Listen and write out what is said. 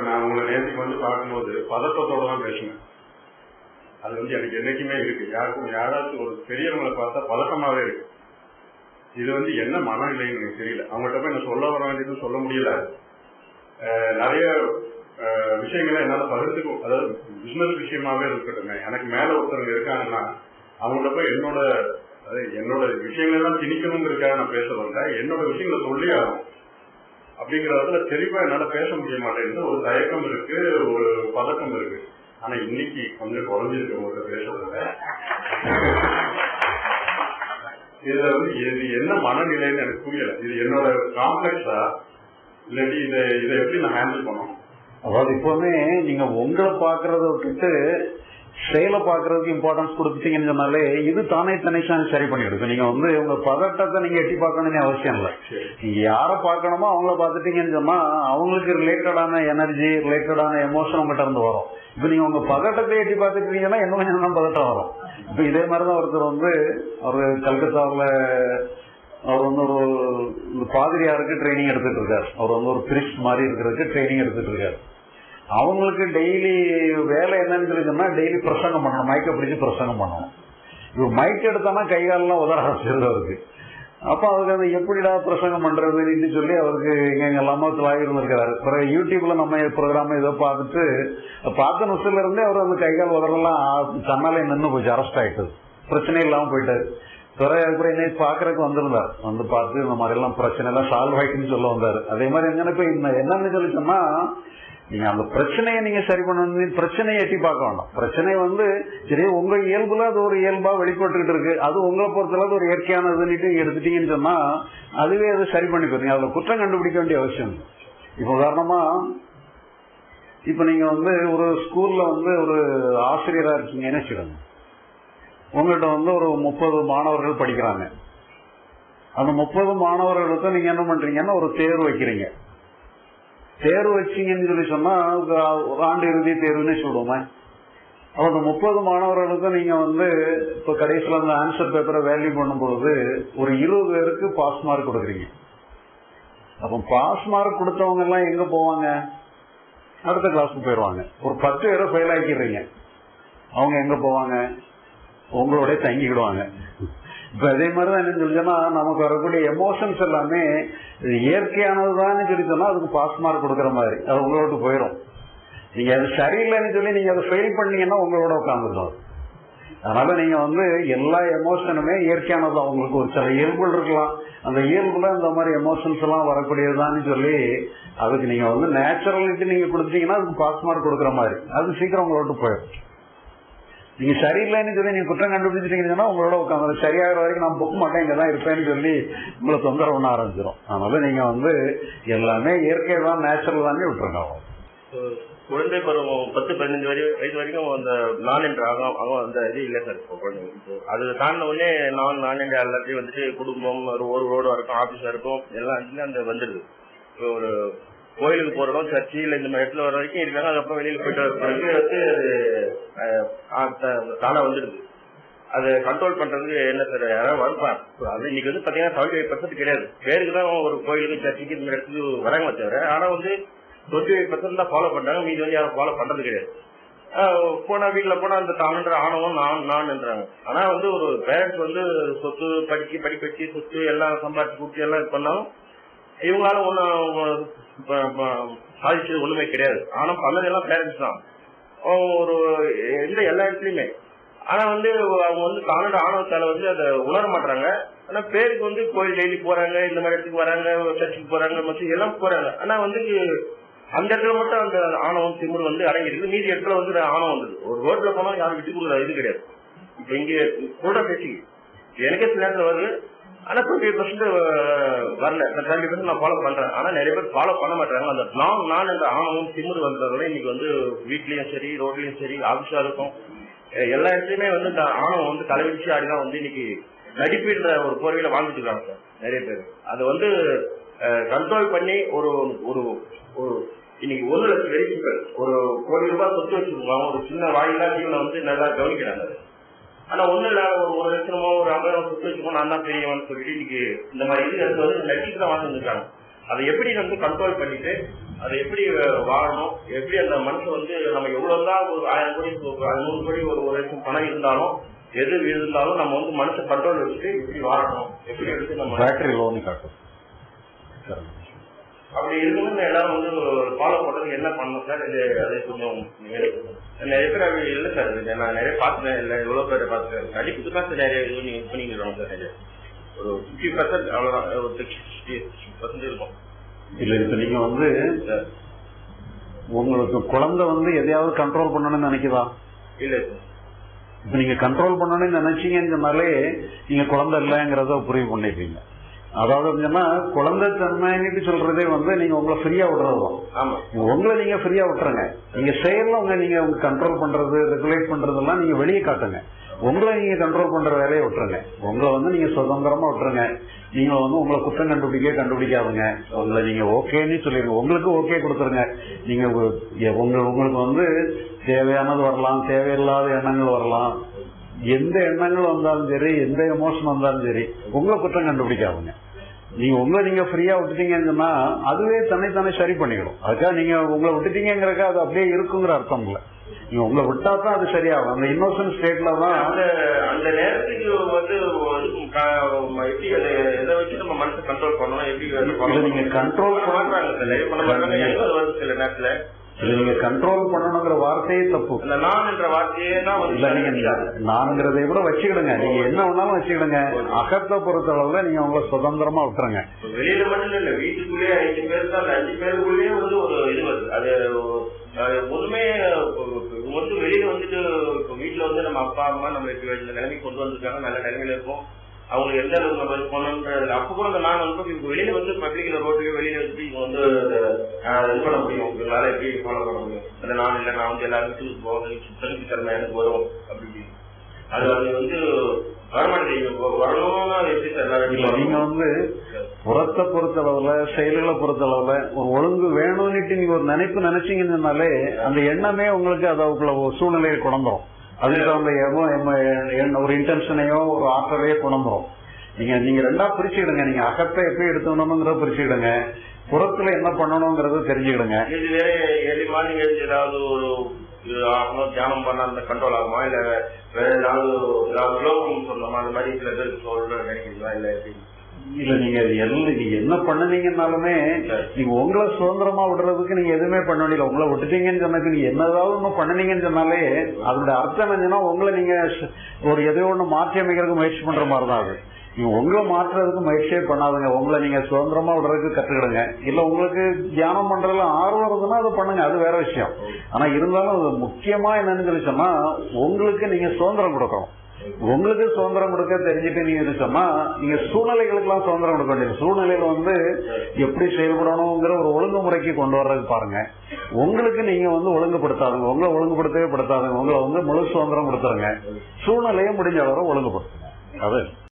நான் உங்களை நேற்றுக்கு வந்து பார்க்கும்போது பதட்டத்தோட தான் பேசினேன் அது வந்து எனக்கு என்னைக்குமே இருக்கு யாருக்கும் யாராச்சும் ஒரு பெரியவங்களை பார்த்தா பதட்டமாவே இருக்கு இது வந்து என்ன மனநிலைன்னு எனக்கு தெரியல அவங்கள்ட்ட போய் நான் சொல்ல வர வேண்டியதும் சொல்ல முடியல அஹ் நிறைய அஹ், விஷயங்களை என்னால பகிர்ந்துக்கும் அதாவது பிசினஸ் விஷயமாவே இருக்கட்டும் எனக்கு மேல ஒருத்தவங்க இருக்காங்கன்னா அவங்கள்ட்ட போய் என்னோட அதாவது என்னோட விஷயங்கள் எல்லாம் திணிக்கணுங்கிறதுக்காக நான் பேச வரல என்னோட விஷயங்களை சொல்லி ஆகும் அப்படிங்கறதுல தெளிவா என்னால பேச முடிய மாட்டேங்குது ஒரு தயக்கம் இருக்கு ஒரு பதக்கம் இருக்கு ஆனா இன்னைக்கு கொஞ்சம் குறைஞ்சிருக்கு உங்கள்கிட்ட பேசுறதுல இதுல வந்து இது என்ன மனநிலைன்னு எனக்கு புரியல இது என்னோட காம்ப்ளெக்ஸா இல்லாட்டி இதை இதை எப்படி நான் ஹேண்டில் பண்ணணும் அதாவது இப்பவுமே நீங்க உங்களை பாக்குறத விட்டுட்டு செயலை பாக்குறதுக்கு இம்பார்ட்டன்ஸ் கொடுத்துட்டீங்கன்னு சொன்னாலே இது தானே தனிஷா சரி பண்ணிடும் இப்ப நீங்க வந்து உங்க பதட்டத்தை நீங்க எட்டி பார்க்கணும்னு அவசியம் இல்லை நீங்க யார பார்க்கணுமோ அவங்கள பார்த்துட்டீங்கன்னு சொன்னா அவங்களுக்கு ரிலேட்டடான எனர்ஜி ரிலேட்டடான எமோஷன் உங்ககிட்ட இருந்து வரும் இப்ப நீங்க உங்க பதட்டத்தை எட்டி பார்த்துட்டீங்கன்னா இன்னும் கொஞ்சம் தான் பதட்டம் வரும் இப்ப இதே மாதிரிதான் ஒருத்தர் வந்து அவரு கல்கத்தாவுல அவர் வந்து ஒரு இந்த பாதிரியாருக்கு ட்ரைனிங் எடுத்துட்டு இருக்காரு அவர் வந்து ஒரு பிரிஸ்ட் மாதிரி இருக்கிறதுக்கு ட்ரைனிங் எடுத்துட்டு இருக்காரு அவங்களுக்கு டெய்லி வேலை என்னன்னு சொல்லி சொன்னா டெய்லி பிரசங்கம் பண்ணணும் மைக்கை பிடிச்சு பிரசங்கம் பண்ணணும் இவர் மைக் எடுத்தானா கை காலெல்லாம் உதற ஆரம்பிச்சிருது அவருக்கு அப்ப அவருக்கு அந்த எப்படிடா பிரசங்கம் பண்றதுன்னு சொல்லி அவருக்கு எங்க எல்லாமே துளாகி இருந்திருக்காரு பிறகு யூடியூப்ல நம்ம ப்ரோக்ராம் ஏதோ பார்த்துட்டு பார்த்த நிமிஷத்துல இருந்தே அவர் அந்த கை கால் உதறலாம் தன்னாலே நின்று போச்சு அரெஸ்ட் ஆயிட்டது பிரச்சனை இல்லாம போயிட்டாரு பிறகு அதுக்கப்புறம் என்னை பாக்குறதுக்கு வந்திருந்தார் வந்து பார்த்து இந்த மாதிரி எல்லாம் பிரச்சனை எல்லாம் சால்வ் ஆயிட்டுன்னு சொல்ல வந்தாரு அதே மாதிரி என்னன்னா இப்ப இந்த என்னன்னு சொல்லி சொன்னா நீங்க அந்த பிரச்சனையை நீங்க சரி பண்ணணும் பிரச்சனையை எட்டி பார்க்க வேண்டாம் பிரச்சனை வந்து சரி உங்க இயல்புல அது ஒரு இயல்பா வெளிப்பட்டுக்கிட்டு இருக்கு அது உங்களை பொறுத்தளவு ஒரு இயற்கையானதுன்னு நீங்க எடுத்துட்டீங்கன்னு சொன்னா அதுவே அதை சரி பண்ணி போறீங்க அதுல குற்றம் கண்டுபிடிக்க வேண்டிய அவசியம் இல்லை. இப்ப உதாரணமா இப்ப நீங்க வந்து ஒரு ஸ்கூல்ல வந்து ஒரு ஆசிரியரா இருக்கீங்கன்னு வச்சுக்கோங்க உங்கள்கிட்ட வந்து ஒரு முப்பது மாணவர்கள் படிக்கிறாங்க அந்த முப்பது மாணவர்களுக்கு நீங்க என்ன பண்றீங்கன்னா ஒரு தேர்வு வைக்கிறீங்க தேர்வு வச்சீங்கன்னு சொல்லி சொன்னா ஒரு ஆண்டு இறுதி தேர்வுன்னு சொல்லுவோமே அப்ப அந்த முப்பது மாணவர்களுக்கும் நீங்க வந்து இப்ப கடைசியில் அந்த ஆன்சர் பேப்பரை வேல்யூ பண்ணும்பொழுது ஒரு இருபது பேருக்கு பாஸ் மார்க் கொடுக்குறீங்க அப்ப பாஸ் மார்க் கொடுத்தவங்க எல்லாம் எங்க போவாங்க அடுத்த கிளாஸ்க்கு போயிடுவாங்க ஒரு பத்து பேரை ஃபெயில் ஆக்கிடுறீங்க அவங்க எங்க போவாங்க உங்களோட தங்கிக்கிடுவாங்க இப்ப அதே மாதிரிதான் என்ன சொல்லிச்சோன்னா நமக்கு வரக்கூடிய எமோஷன்ஸ் எல்லாமே இது இயற்கையானதுதான் சொல்லி சொன்னா அதுக்கு பாஸ் மார்க் கொடுக்குற மாதிரி அது உங்களோட போயிடும் நீங்க அது சரியில்லைன்னு சொல்லி நீங்க அதை ஃபெயில் பண்ணீங்கன்னா உங்களோட உட்காந்துடும் அதனால நீங்க வந்து எல்லா எமோஷனுமே இயற்கையானதுதான் உங்களுக்கு ஒரு சில இயல்புகள் இருக்கலாம் அந்த இயல்புல இந்த மாதிரி எமோஷன்ஸ் எல்லாம் வரக்கூடியதுதான்னு சொல்லி அதுக்கு நீங்க வந்து நேச்சுரலிட்டி நீங்க கொடுத்தீங்கன்னா அதுக்கு பாஸ் மார்க் கொடுக்குற மாதிரி அது சீக்கிரம் உங்களோட போயிடும் நீங்க சரியில்லைன்னு சொல்லி நீங்க குற்றம் கண்டுபிடிச்சிட்டீங்கன்னா உங்களோட உட்காந்து சரியாகிற வரைக்கும் நான் புக் மாட்டேன் இங்க தான் இருப்பேன்னு சொல்லி உங்களை தொந்தரவு பண்ண ஆரம்பிச்சிடும் அதனால நீங்க வந்து எல்லாமே இயற்கை தான் நேச்சுரல் தானே விட்டுருங்க குழந்தை பருவம் பத்து பதினஞ்சு வரை வயசு வரைக்கும் அந்த நான் என்ற அகம் அகம் அந்த இது இல்லை சார் இப்போ குழந்தைங்க இப்போ அது தாண்டின உடனே நான் நான் என்ற எல்லாத்தையும் வந்துட்டு குடும்பம் ஒரு ஒரு ரோடு இருக்கும் ஆபீஸா இருக்கும் எல்லாம் இதுல அந்த வந்துடுது இப்போ ஒரு கோயிலுக்கு போறோம் சர்ச்சு இல்ல இந்த மாதிரி இடத்துல வர வரைக்கும் இருக்காங்க அதுக்கப்புறம் வெளியில போயிட்டு வர பிறகு வந்து அது அஹ், ஆ- த- தானா வந்துடுது அதை கண்ட்ரோல் பண்றதுக்கு என்ன சார் யாராவது வருவான் அது இன்னைக்கு வந்து பாத்தீங்கன்னா செவன்டி ஃபைவ் பர்சன்ட் கிடையாது பேருக்கு தான் ஒரு கோயிலுக்கு சர்ச்சுக்கு இந்த மாதிரி இடத்துக்கு வராங்க தவிர ஆனா வந்து டுவெண்ட்டி ஃபைவ் பர்சன்ட் தான் ஃபாலோ பண்றாங்க மீதி வந்து யாரும் ஃபாலோ பண்றது கிடையாது ஆஹ் போனா வீட்டுல போனா அந்த தானுன்ற ஆணவம் நான் நான்ன்றாங்க ஆனா வந்து ஒரு பேரண்ட்ஸ் வந்து சொத்து படிச்சு படிப்பு வச்சு சொத்து எல்லாம் சம்பாதிச்சு கொடுத்து எல்லாம் இது பண்ணாலும் இவங்களால ஒன்னும் சாதிச்சது ஒண்ணுமே கிடையாது ஆனா பண்ணது எல்லாம் பேரண்ட்ஸ் தான் அவங்க ஒரு எந்த எல்லா இடத்துலயுமே ஆனா வந்து அவங்க வந்து தானோட ஆணவத்தால வந்து அதை உணர மாட்டாங்க ஆனா பேருக்கு வந்து கோயில் டெய்லி போறாங்க இந்த மாதிரி இடத்துக்கு வராங்க சர்ச்சுக்கு போறாங்க மற்ற எல்லாம் போறாங்க ஆனா வந்து அந்த இடத்துல மட்டும் அந்த ஆணவம் திமிர் வந்து அடங்கிருக்கு மீதி இடத்துல வந்து ஆணவம் வந்தது ஒரு ரோட்ல போனா யாரும் விட்டு கொடுக்குற இது கிடையாது இப்ப இங்க சொல்ற பேச்சு எனக்கே சில நேரத்துல வருது ஆனா டுவெண்ட்டி பர்சன்ட் வரல டுவெண்ட்டி பர்சன்ட் நான் ஃபாலோ பண்றேன் ஆனா நிறைய பேர் ஃபாலோ பண்ண மாட்டாங்க அந்த நான் நான் என்ற ஆணவம் திமிர் வந்ததுனால இன்னைக்கு வந்து வீட்லயும் சரி ரோட்லயும் சரி ஆபீஸா இருக்கும் அஹ் எல்லா இடத்துலயுமே வந்து இந்த ஆணவம் வந்து தலைவிரிச்சு ஆடிதான் வந்து இன்னைக்கு நடிப்புன்ற ஒரு போர்வையில வாழ்ந்துட்டு இருக்காங்க சார் நிறைய பேர் அதை வந்து கண்ட்ரோல் பண்ணி ஒரு ஒரு ஒரு இன்னைக்கு ஒரு லட்சம் வெரி சிம்பிள் ஒரு கோடி ரூபாய் சொத்து வச்சிருக்காங்க ஒரு சின்ன வாயிலா ஜீவனை வந்து நல்லா கவனிக்கிறாங்க அதை. ஆனா ஒண்ணு இல்ல ஒரு ஒரு லட்சமோ ஒரு ஐம்பதாயிரம் சொத்து வச்சுக்கோ நான் தான் பெரியவன் சொல்லிட்டு இன்னைக்கு இந்த மாதிரி இது வந்து நடிச்சு தான் வாழ்ந்துருக்காங்க அதை எப்படி வந்து கண்ட்ரோல் பண்ணிட்டு அதை எப்படி வாழணும் எப்படி அந்த மனுஷன் வந்து நம்ம எவ்வளவுதான் ஒரு ஆயிரம் கோடி ஒரு நூறு கோடி ஒரு ஒரு லட்சம் பணம் இருந்தாலும் எது இருந்தாலும் நம்ம வந்து மனுஷன் கண்ட்ரோல் வச்சுட்டு எப்படி வாழணும் எப்படி எடுத்து நம்ம பேட்டரி லோன் காட்டும் அப்படி இருக்கணும்னு எல்லாரும் வந்து ஃபாலோ பண்றது என்ன பண்ணணும் சார் இது அது கொஞ்சம் நீங்க நிறைய பேர் அப்படி இல்லை சார் இது நான் நிறைய பார்த்துட்டேன் இல்லை எவ்வளோ பேரை பார்த்துட்டேன் அடிப்புக்கு தான் சார் நிறைய இது நீங்க பண்ணிக்கிறோம் சார் நிறைய ஒரு ஃபிஃப்டி பர்சன்ட் அவ்வளோதான் ஒரு சிக்ஸ்டி பர்சன்ட் இருக்கும் இல்ல இப்ப நீங்க வந்து சார் உங்களுக்கு குழந்தை வந்து எதையாவது கண்ட்ரோல் பண்ணணும்னு நினைக்குதா இல்லை சார் இப்ப நீங்க கண்ட்ரோல் பண்ணணும்னு நினைச்சீங்கன்னு சொன்னாலே நீங்க குழந்தை இல்லைங்கிறத புரிவு பண்ணிருக்கீங்க அதாவது என்னன்னா குழந்தை தன்மைன்னு சொல்றதே வந்து நீங்க உங்களை ஃப்ரீயா விடுறதுதான் ஆமா உங்களை நீங்க ஃப்ரீயா விட்டுருங்க நீங்க செயல்ல உங்க நீங்க உங்க கண்ட்ரோல் பண்றது ரெகுலேட் பண்றதெல்லாம் நீங்க வெளியே காட்டுங்க உங்களை நீங்க கண்ட்ரோல் பண்ற வேலையை விட்டுருங்க உங்களை வந்து நீங்க சுதந்திரமா விட்டுருங்க நீங்க வந்து உங்களை குற்றம் கண்டுபிடிக்க கண்டுபிடிக்காதுங்க உங்களை நீங்க ஓகேன்னு சொல்லிருங்க உங்களுக்கு ஓகே கொடுத்துருங்க நீங்க உங்க- உங்க உங்களுக்கு வந்து தேவையானது வரலாம் தேவையில்லாத எண்ணங்கள் வரலாம் எந்த எண்ணங்கள் வந்தாலும் சரி எந்த எமோஷன் வந்தாலும் சரி உங்களை குற்றம் கண்டுபிடிக்காதுங்க நீங்க உங்களை நீங்க ஃப்ரீயா விட்டுட்டீங்கன்னு சொன்னா அதுவே தன்னைத்தானே சரி பண்ணிடும் அதுக்காக நீங்க உங்களை விட்டுட்டீங்கிறக்க அது அப்படியே இருக்குங்கிற அர்த்தம் இல்ல நீங்க உங்களை விட்டா தான் அது சரியாகும் அந்த இன்னோசன்ட் ஸ்டேட்ல தான் அந்த அந்த நேரத்துக்கு வந்து இது க- எப்படி அதை எதை வச்சு நம்ம மனசை கண்ட்ரோல் பண்ணணும் எப்படி வந்து இல்ல, பண்ணணும்? நீங்க control பண்ண- மாட்றாங்க சார் நிறைய பண்ண மாட்டாங்க எனக்கு அது வருது சில நேரத்துல இது நீங்க கண்ட்ரோல் பண்ணணுங்கிற வார்த்தையே தப்பு அந்த நான் என்ற வார்த்தையே தான் வந்து இல்ல நீங்க நான்கிறதை கூட வச்சுக்கிடுங்க நீங்க என்ன வேணாலும் வச்சுக்கிடுங்க அகத்தை பொறுத்த அளவுல நீங்க உங்களை சுதந்திரமா விட்டுருங்க இப்ப வெளியில மட்டும் இல்ல வீட்டுக்குள்ளேயே அஞ்சு பேர் தான் அந்த அஞ்சு பேருக்குள்ளேயே வந்து ஒரு இது வருது அது அது ஒண்ணுமே இவங்க வந்து வெளியில வந்துட்டு இப்ப வீட்டுல வந்து நம்ம அப்பா அம்மா நம்ம இப்ப இந்த நிலைமைக்கு கொண்டு வந்திருக்காங்க நல்ல நிலைமையில இருக்கும் அவங்களுக்கு எந்த அளவுக்கு நம்ம இது பண்ணணுன்றது அப்ப கூட அந்த நான் வந்து இப்ப வெளியில வந்து பப்ளிக்ல ரோட்டுக்கு வெளியில வச்சுட்டு இவங்க வந்து ஆஹ், இது பண்ண முடியும் இவங்களால எப்படி ஃபாலோ பண்ண முடியும் அது நான் இல்ல நான் வந்து எல்லாரும் வீட்டுக்கு போவேன் தனிப்பு திறமை எனக்கு வரும் அப்படி இப்படி. அது அது வந்து வரமாட்டேங்குது வரணும்னா அது எப்படி சார் எல்லாரும் இல்ல நீங்க வந்து புறத்தை பொறுத்த அளவுல செயல்களை பொறுத்த அளவுல ஒரு ஒழுங்கு வேணும்னுட்டு நீங்க ஒரு நினைப்பு நினைச்சீங்கன்னாலே அந்த எண்ணமே உங்களுக்கு அதுக்குள்ள ஒரு சூழ்நிலையை குணந்துரும் அதுக்கு அந்த எமோ- எமோ- எண்ண- ஒரு இன்டென்ஷனையோ ஒரு ஆற்றலையோ குணந்துரும் நீங்க நீங்க ரெண்டா பிரிச்சுக்கிடுங்க நீங்க அகத்தை எப்படி எடுத்துக்கணுங்கிறத பிரிச்சுக்கிடுங்க புறத்துல என்ன பண்ணணுங்கிறத தெரிஞ்சுக்கிடுங்க இது வேற ஏர்லி மார்னிங் எழுந்து ஏதாவது ஒரு இது ஆகணும் தியானம் பண்ண அந்த கண்ட்ரோல் ஆகுமா இல்ல வேற ஏதாவது ஏதாவது ஸ்லோகம் சொன்னோமா அந்த மாதிரி சில பேருக்கு சொல்ற நினைக்கிறீங்களா இல்ல எப்படி இல்ல நீங்க எல்லாம் நீங்க என்ன பண்ணுனீங்கன்னாலுமே நீங்க உங்களை சுதந்திரமா விடுறதுக்கு நீங்க எதுவுமே பண்ண வேண்டியது உங்களை விட்டுட்டீங்கன்னு சொன்னதுக்கு நீங்க என்னதாவது ஒண்ணு பண்ணுனீங்கன்னு சொன்னாலே அதோட அர்த்தம் என்னன்னா உங்களை நீங்க ஸ்- ஒரு எதையோ ஒண்ணு மாற்றி அமைக்கிறதுக்கு முயற்சி பண்ற மாதிரி தான் அது நீங்க உங்களை மாற்றுறதுக்கு முயற்சியே பண்ணாதுங்க உங்களை நீங்க சுதந்திரமா விடுறதுக்கு கத்துக்கிடுங்க இல்ல உங்களுக்கு தியானம் பண்றதுல ஆர்வம் இருக்குன்னா அதை பண்ணுங்க அது வேற விஷயம் ஆனா இருந்தாலும் அது முக்கியமா என்னன்னு சொல்லி சொன்னா உங்களுக்கு நீங்க சுதந்திரம் கொடுக்கணும் உங்களுக்கு சுதந்திரம் கொடுக்க தெரிஞ்சுட்டு நீங்க இது சொன்னா நீங்க சூழ்நிலைகளுக்கு எல்லாம் சுதந்திரம் கொடுக்க வேண்டியது சூழ்நிலையில வந்து எப்படி செயல்படணுங்கிற ஒரு ஒழுங்குமுறைக்கு கொண்டு வர்றதுக்கு பாருங்க உங்களுக்கு நீங்க வந்து ஒழுங்குபடுத்தாதுங்க உங்களை ஒழுங்குபடுத்தவே படுத்தாதுங்க உங்களை வந்து முழு சுதந்திரம் கொடுத்துருங்க சூழ்நிலையை முடிஞ்ச அளவு ஒழுங்குபடுத்துங்க அது